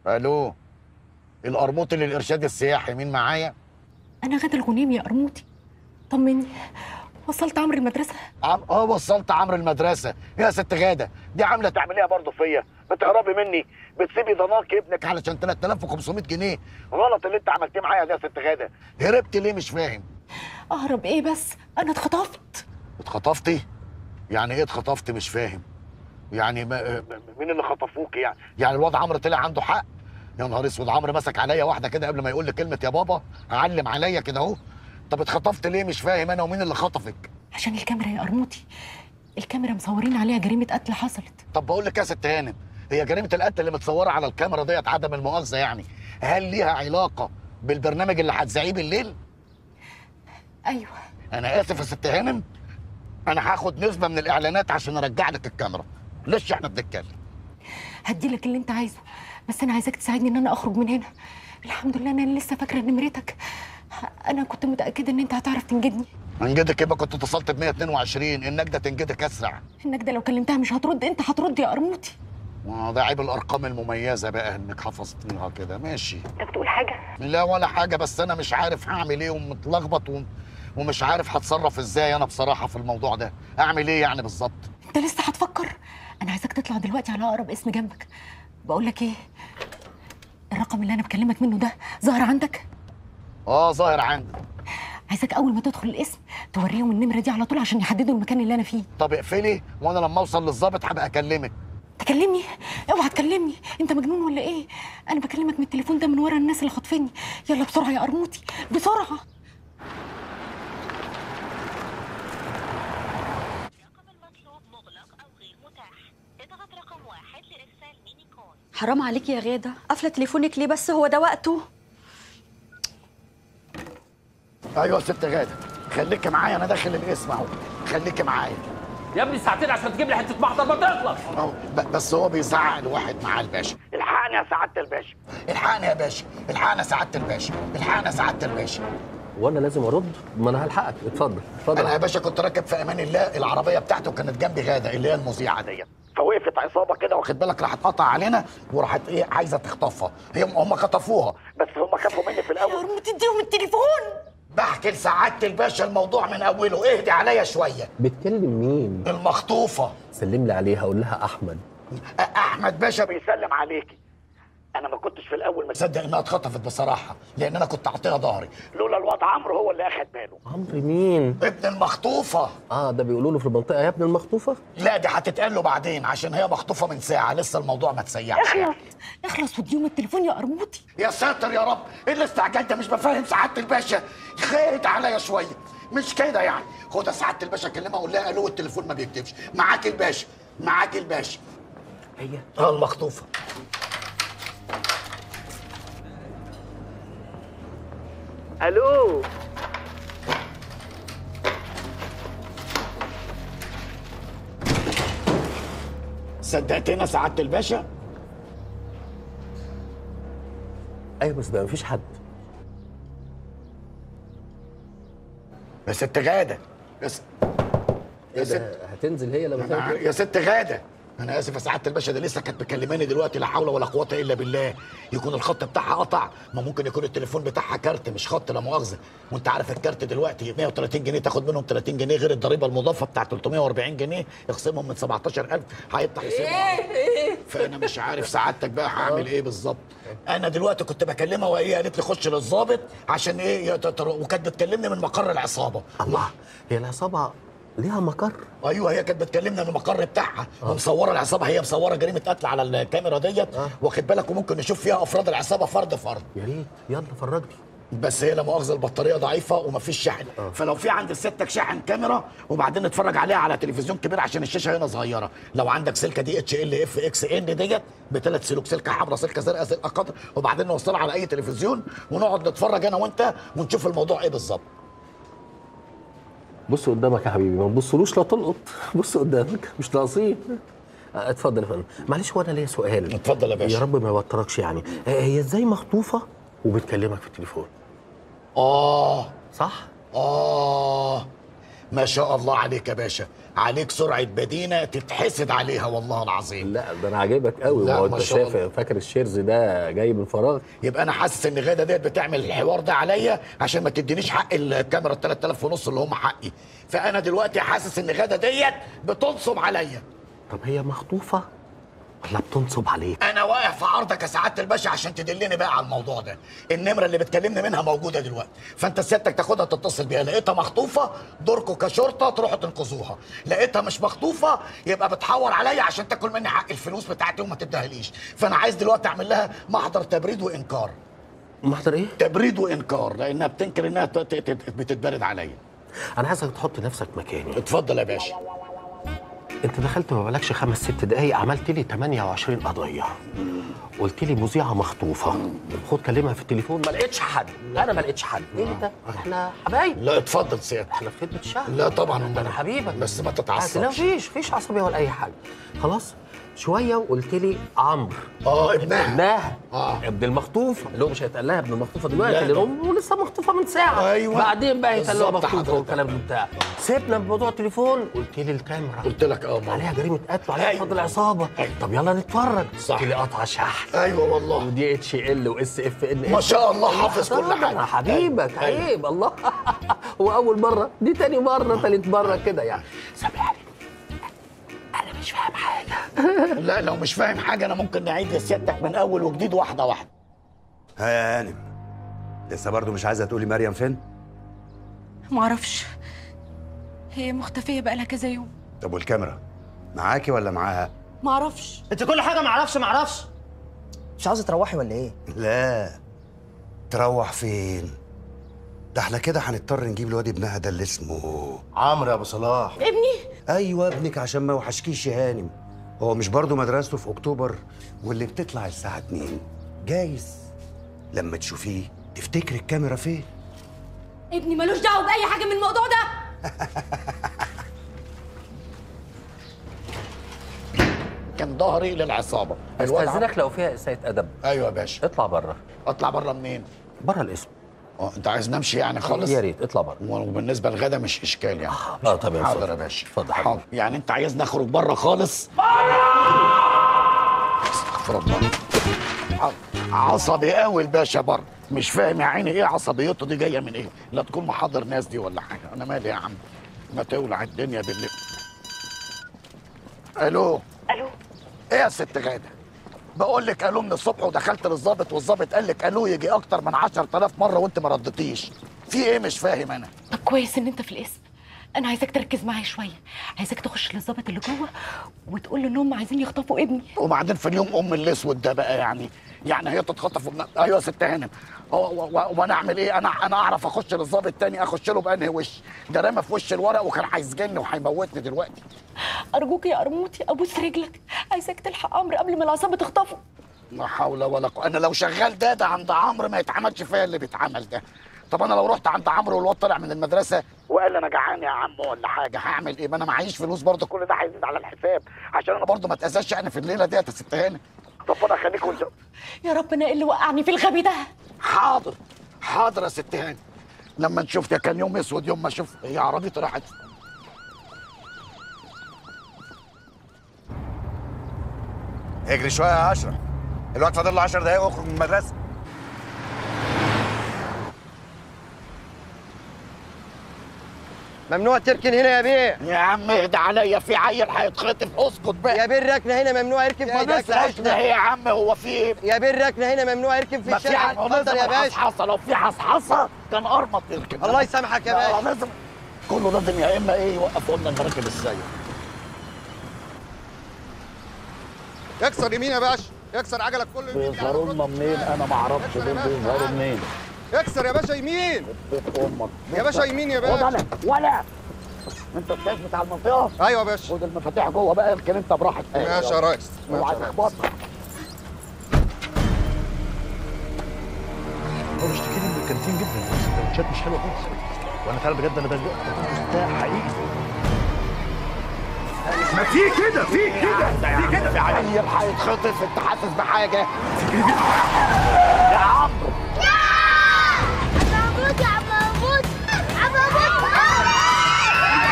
الو القرموطي للارشاد السياحي مين معايا انا غدا الغنيم يا قرموطي طمني وصلت عمرو المدرسه عم اه وصلت عمرو المدرسه يا ست غاده دي عامله تعمليها برضه فيا بتهربي مني بتسيبي ضناك ابنك علشان 3500 جنيه غلط اللي انت عملتيه معايا ده يا ست غاده هربت ليه مش فاهم اهرب ايه بس انا اتخطفت اتخطفتي يعني ايه اتخطفت مش فاهم يعني ما مين اللي خطفوك يعني يعني الواد عمرو طلع عنده حق يا نهار اسود عمرو مسك عليا واحده كده قبل ما يقول لي كلمه يا بابا علم عليا كده اهو طب اتخطفت ليه مش فاهم انا ومين اللي خطفك عشان الكاميرا يا قرموطي الكاميرا مصورين عليها جريمه قتل حصلت طب بقول لك يا ست هانم هي جريمه القتل اللي متصوره على الكاميرا ديت عدم المؤاخذه يعني هل ليها علاقه بالبرنامج اللي هتذاعيه بالليل ايوه انا اسف يا ست هانم انا هاخد نسبه من الاعلانات عشان ارجع لك الكاميرا ليش احنا بنتكلم هدي لك اللي انت عايزه بس انا عايزاك تساعدني ان انا اخرج من هنا الحمد لله انا لسه فاكره نمرتك انا كنت متاكده ان انت هتعرف تنجدني انجدك يبقى كنت اتصلت ب 122 النجده تنجدك اسرع انك ده لو كلمتها مش هترد انت هترد يا قرموطي آه، ده عيب الارقام المميزه بقى انك حفظتيها كده ماشي انت بتقول حاجه لا ولا حاجه بس انا مش عارف هعمل ايه ومتلخبط و... ومش عارف هتصرف ازاي انا بصراحه في الموضوع ده اعمل ايه يعني بالظبط انت لسه هتفكر انا عايزاك تطلع دلوقتي على اقرب اسم جنبك بقول لك ايه الرقم اللي انا بكلمك منه ده ظاهر عندك اه ظاهر عندي عايزاك اول ما تدخل الاسم توريهم النمره دي على طول عشان يحددوا المكان اللي انا فيه طب اقفلي وانا لما اوصل للظابط هبقى اكلمك تكلمني اوعى تكلمني انت مجنون ولا ايه انا بكلمك من التليفون ده من ورا الناس اللي خاطفيني يلا بسرعه يا قرموطي بسرعه رقم المطلوب مغلق أو غير متاح اضغط رقم واحد لإرسال ميني كول حرام عليك يا غادة قافلة تليفونك ليه بس هو ده وقته ايوه يا ست غاده خليكي معايا انا داخل الاسم اهو خليكي معايا يا ابني ساعتين عشان تجيب لي حته محضر ما تخلص اهو ب- بس هو بيزعق لواحد مع الباشا الحقني يا سعاده الباشا الحقني يا باشا الحقني يا سعاده الباشا الحقني يا سعاده الباشا وانا لازم ارد ما انا هلحقك اتفضل اتفضل انا يا باشا كنت راكب في امان الله العربيه بتاعته كانت جنبي غاده اللي هي المذيعه ديت فوقفت عصابه كده واخد بالك راحت قطع علينا وراحت ايه عايزه تخطفها هي هم خطفوها بس هم خافوا مني في يا الاول قرموطي اديهم التليفون بحكي لسعاده الباشا الموضوع من اوله اهدي عليا شويه بتكلم مين المخطوفه سلم لي عليها قول لها احمد أ- احمد باشا بيسلم عليكي انا ما كنتش في الاول مصدق انها اتخطفت بصراحه لان انا كنت اعطيها ظهري لولا الواد عمرو هو اللي اخد باله عمرو مين ابن المخطوفه اه ده بيقولوا له في المنطقه يا ابن المخطوفه لا دي هتتقال له بعدين عشان هي مخطوفه من ساعه لسه الموضوع ما تسيحش اخلص اخلص واديهم التليفون يا قرموطي يا ساتر يا رب ايه الاستعجال ده مش بفهم سعاده الباشا خيرت عليا شويه مش كده يعني خد يا سعاده الباشا كلمها قول لها الو التليفون ما بيكتبش معاك الباشا معاك الباشا هي اه المخطوفه الو صدقتنا سعاده الباشا ايوه بس ده مفيش حد يا ست غاده يا ست ايه يا ست ده هتنزل هي لما أنا- تعمل يا ست غاده انا اسف يا سعاده الباشا ده لسه كانت مكلماني دلوقتي لا حول ولا قوه الا بالله يكون الخط بتاعها قطع ما ممكن يكون التليفون بتاعها كارت مش خط لا مؤاخذه وانت عارف الكارت دلوقتي 130 جنيه تاخد منهم 30 جنيه غير الضريبه المضافه بتاع 340 جنيه يخصمهم من 17000 هيطلع يسيبهم فانا مش عارف سعادتك بقى هعمل ايه بالظبط انا دلوقتي كنت بكلمها وهي قالت لي خش للظابط عشان ايه يا تتر- وكانت بتكلمني من مقر العصابه الله هي العصابه ليها مقر ايوه هي كانت بتكلمنا من المقر بتاعها ومصوره العصابه هي مصوره جريمه قتل على الكاميرا ديت واخد بالك وممكن نشوف فيها افراد العصابه فرد فرد يا ريت يلا فرجني بس هي لا مؤاخذه البطاريه ضعيفه ومفيش شحن فلو في عند ستك شاحن كاميرا وبعدين نتفرج عليها على تلفزيون كبير عشان الشاشه هنا صغيره لو عندك سلكه دي اتش ال اف اكس ان ديت بثلاث سلوك سلكه حمراء سلكه زرقاء سلكه خضراء وبعدين نوصلها على اي تلفزيون ونقعد نتفرج انا وانت ونشوف الموضوع ايه بالظبط بص قدامك يا حبيبي ما تبصلوش لا تلقط بص قدامك مش ناقصين آه، اتفضل يا فندم معلش هو انا ليا سؤال اتفضل يا باشا يا رب ما يوتركش يعني آه، هي ازاي مخطوفه وبتكلمك في التليفون اه صح آه ما شاء الله عليك يا باشا عليك سرعه بدينه تتحسد عليها والله العظيم لا ده انا عاجبك قوي لا، هو ما انت شاء شايف الله. فاكر الشيرز ده جاي من فراغ يبقى انا حاسس ان غاده ديت بتعمل الحوار ده عليا عشان ما تدينيش حق الكاميرا 3000 ونص اللي هم حقي فانا دلوقتي حاسس ان غاده ديت بتنصب عليا طب هي مخطوفه ولا بتنصب عليك انا واقف في عرضك يا سعاده الباشا عشان تدلني بقى على الموضوع ده النمره اللي بتكلمني منها موجوده دلوقتي فانت سيادتك تاخدها تتصل بيها لقيتها مخطوفه دوركم كشرطه تروحوا تنقذوها لقيتها مش مخطوفه يبقى بتحور عليا عشان تاكل مني حق الفلوس بتاعتي وما تديهاليش فانا عايز دلوقتي اعمل لها محضر تبريد وانكار محضر ايه تبريد وانكار لانها بتنكر انها ت- ت- ت- بتتبرد عليا انا عايزك تحط نفسك مكاني اتفضل يا باشا انت دخلت ما بقالكش خمس ست دقايق عملت لي 28 قضيه قلت لي مذيعه مخطوفه خد كلمها في التليفون ما لقيتش حد انا ما لقيتش حد ايه ده احنا حبايب لا اتفضل سيادتك احنا في خدمه الشهر لا طبعا ده انا حبيبك بس ما لا تتعصبش فيش فيش عصبيه ولا اي حاجه خلاص شويه وقلت لي عمرو اه ابنها ابنها آه. ابن المخطوفه اللي هو مش هيتقال لها ابن المخطوفه دلوقتي لا، اللي لا. هو لسه مخطوفه من ساعه أيوة. بعدين بقى هيتقال لها بالظبط مخطوفه حضرتك. والكلام ده بتاع سيبنا من موضوع التليفون قلت لي الكاميرا قلت لك اه عليها ماما جريمه قتل وعليها أيوة. فضل عصابه أيوة. طب يلا نتفرج صح. قلت لي قطع شحن ايوه والله ودي اتش ال واس اف ان ما شاء الله حافظ كل طبعاً، حاجه حبيبك أيوة. عيب الله هو اول مره دي تاني مره تالت مره كده يعني سامحني انا مش فاهم حاجه لا لو مش فاهم حاجه انا ممكن نعيد سيادتك من اول وجديد واحده واحده ها يا هانم لسه برضو مش عايزه تقولي مريم فين معرفش هي مختفيه بقالها كذا يوم طب والكاميرا معاكي ولا معاها معرفش انت كل حاجه معرفش معرفش مش عاوزه تروحي ولا ايه لا تروح فين ده احنا كده هنضطر نجيب الواد ابنها ده اللي اسمه عمرو يا ابو صلاح ابني ايوه ابنك عشان ما يوحشكيش يا هانم هو مش برضو مدرسته في اكتوبر واللي بتطلع الساعه 2 جايز لما تشوفيه تفتكري الكاميرا فين ابني ملوش دعوه باي حاجه من الموضوع ده كان ظهري للعصابه الواد عم- استاذنك لو فيها اساءه ادب ايوه يا باشا اطلع بره اطلع بره منين بره الاسم اه انت عايز نمشي يعني خالص يا ريت اطلع بره وبالنسبه للغدا مش اشكال يعني اه طب يا حاضر اتفضل. يا باشا اتفضل حاضر يعني انت عايز نخرج بره خالص استغفر الله حاضر. عصبي قوي الباشا بره مش فاهم يا عيني ايه عصبيته دي جايه من ايه لا تكون محاضر ناس دي ولا حاجه انا مالي يا عم ما تولع الدنيا بالليل الو الو ايه يا ست غاده بقول لك الو من الصبح ودخلت للظابط والظابط قال لك الو يجي اكتر من 10000 مره وانت ما ردتيش في ايه مش فاهم انا طب كويس ان انت في الاسم انا عايزاك تركز معايا شويه عايزاك تخش للظابط اللي جوه وتقول له ان هم عايزين يخطفوا ابني وبعدين في اليوم ام الاسود ده بقى يعني يعني هي تتخطف وبن... ايوه يا ست هانم هو- و- و- وانا اعمل ايه انا انا اعرف اخش للظابط تاني اخش له بانهي وش ده رمى في وش الورق وكان هيسجني وهيموتني دلوقتي ارجوك يا قرموطي ابوس رجلك عايزاك تلحق عمرو قبل ما العصابه تخطفه لا حول ولا قوه انا لو شغال ده ده عند عمرو ما يتعملش فيا اللي بيتعمل ده طب انا لو رحت عند عمرو والواد طلع من المدرسه وقال لي انا جعان يا عم ولا حاجه هعمل ايه ما انا معيش فلوس برضه كل ده هيزيد على الحساب عشان انا برضه ما اتاذاش يعني في الليله ديت يا ست هانم ربنا يخليك وانت يا رب انا إيه اللي وقعني في الغبي ده حاضر حاضر يا ست هاني لما نشوف ده كان يوم اسود يوم ما اشوف هي عربيتي راحت اجري شويه يا اشرف الوقت فاضل له 10 دقايق واخرج من المدرسه ممنوع تركن هنا يا بيه يا عم اهدى عليا في عيل هيتخطف اسكت بقى يا بيه الركنه هنا ممنوع يركب في ما ايدك نسعشنا هي يا عم هو في ايه يا بيه الركنه هنا ممنوع يركب في ما في الشارع عم اتفضل يا باشا حصحصه لو في حصحصه كان ارمط يركب الله يسامحك يا لا، باشا لازم كله لازم يا اما ايه يوقفوا لنا المراكب السير يكسر يمين يا باشا يكسر عجلك كله يمين بيظهروا لنا منين انا ما اعرفش دول بيظهروا منين يكسر يا باشا يمين بيت امك يا باشا يمين يا خد باشا انا ولا انت الكاش بتاع المنطقه ايوه يا باشا خد المفاتيح جوه بقى يمكن انت براحه ماشي يا ريس ماشي اوعى يا ريس. تخبطنا هو بيشتكي لي من الكانتين جدا السندوتشات مش حلوه خالص وانا فعلا بجد انا ده ده حقيقي ما في كده في كده في كده في عجل عيل هيتخطف انت حاسس بحاجه يا عمرو عم محمود يا عم محمود عم محمود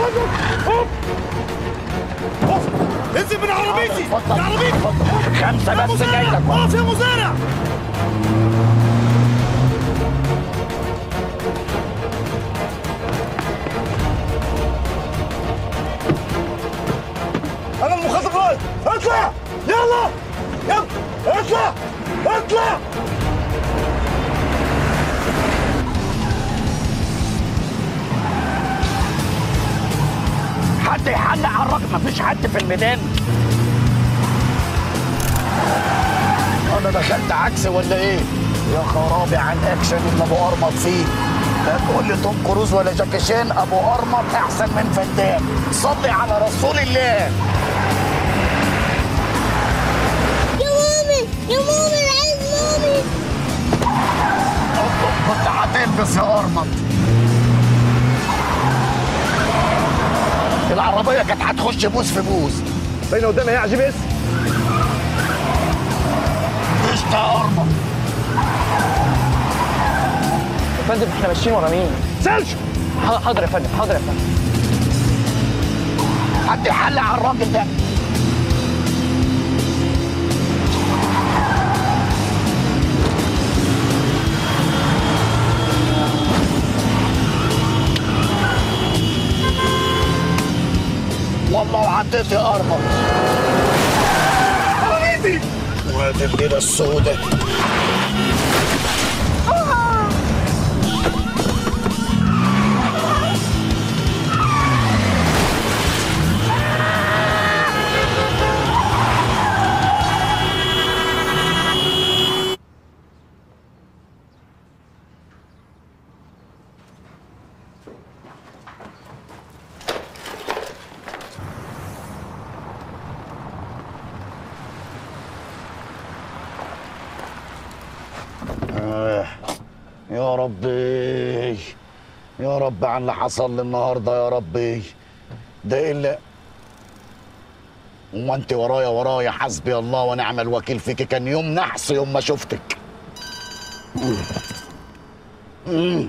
انزل من عربيتي يا عربيتي خمسة بس جاي لك اقف يا مزارع انا المخاطب رايح اطلع يلا يلا اطلع اطلع حد يحلق على الراجل مفيش حد في الميدان انا دخلت عكس ولا ايه يا خرابي عن اكشن اللي ابو ارمط فيه لا تقول لي توم كروز ولا جاكي شان ابو ارمط احسن من فدان صلي على رسول الله يا مامي يا مامي انا عايز مامي كنت هتلبس يا ارمط العربيه كانت هتخش بوز في بوز باينه قدامي ايه يا جي اس قشطه يا ارمط يا فندم احنا ماشيين ورا مين؟ سيرش حاضر يا فندم حاضر يا فندم حد يحلق على الراجل ده والله وعديت يا ارمط عربيتي وادي الليله السوداء آه. يا ربي يا رب عن اللي حصل لي النهارده يا ربي ده ايه اللي هو انت ورايا ورايا حسبي الله ونعم الوكيل فيك كان يوم نحس يوم ما شفتك مم.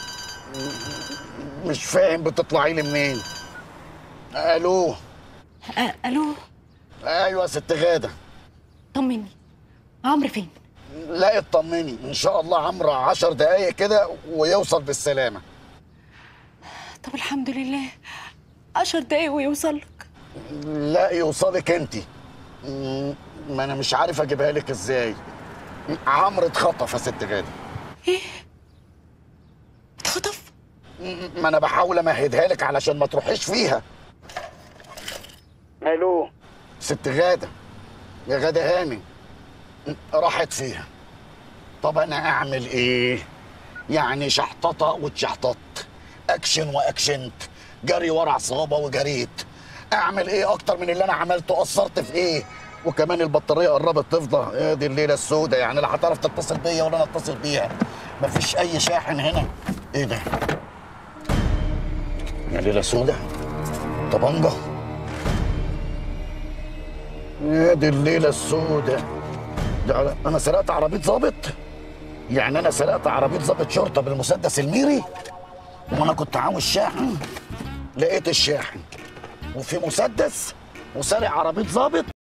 مش فاهم بتطلعي لي منين الو أ- الو ايوه يا ست غاده طمني عمرو فين لا اطمني ان شاء الله عمرو عشر دقايق كده ويوصل بالسلامه طب الحمد لله عشر دقايق ويوصل لك لا يوصلك انت م- ما انا مش عارف اجيبها لك ازاي عمرو اتخطف يا ست غاده ايه اتخطف م- ما انا بحاول امهدها لك علشان ما تروحيش فيها الو ست غاده يا غاده هاني م- راحت فيها طب انا اعمل ايه يعني شحططه واتشحططت اكشن واكشنت جري ورا عصابه وجريت اعمل ايه اكتر من اللي انا عملته قصرت في ايه وكمان البطاريه قربت تفضى يا دي الليله السوداء يعني لا هتعرف تتصل بيا ولا انا اتصل بيها مفيش اي شاحن هنا ايه ده يا ليله سوداء طبنجه يا دي الليله السوداء ده انا سرقت عربيه ظابط يعني انا سرقت عربيه ظابط شرطه بالمسدس الميري وانا كنت عاوز شاحن لقيت الشاحن وفي مسدس وسارق عربيه ظابط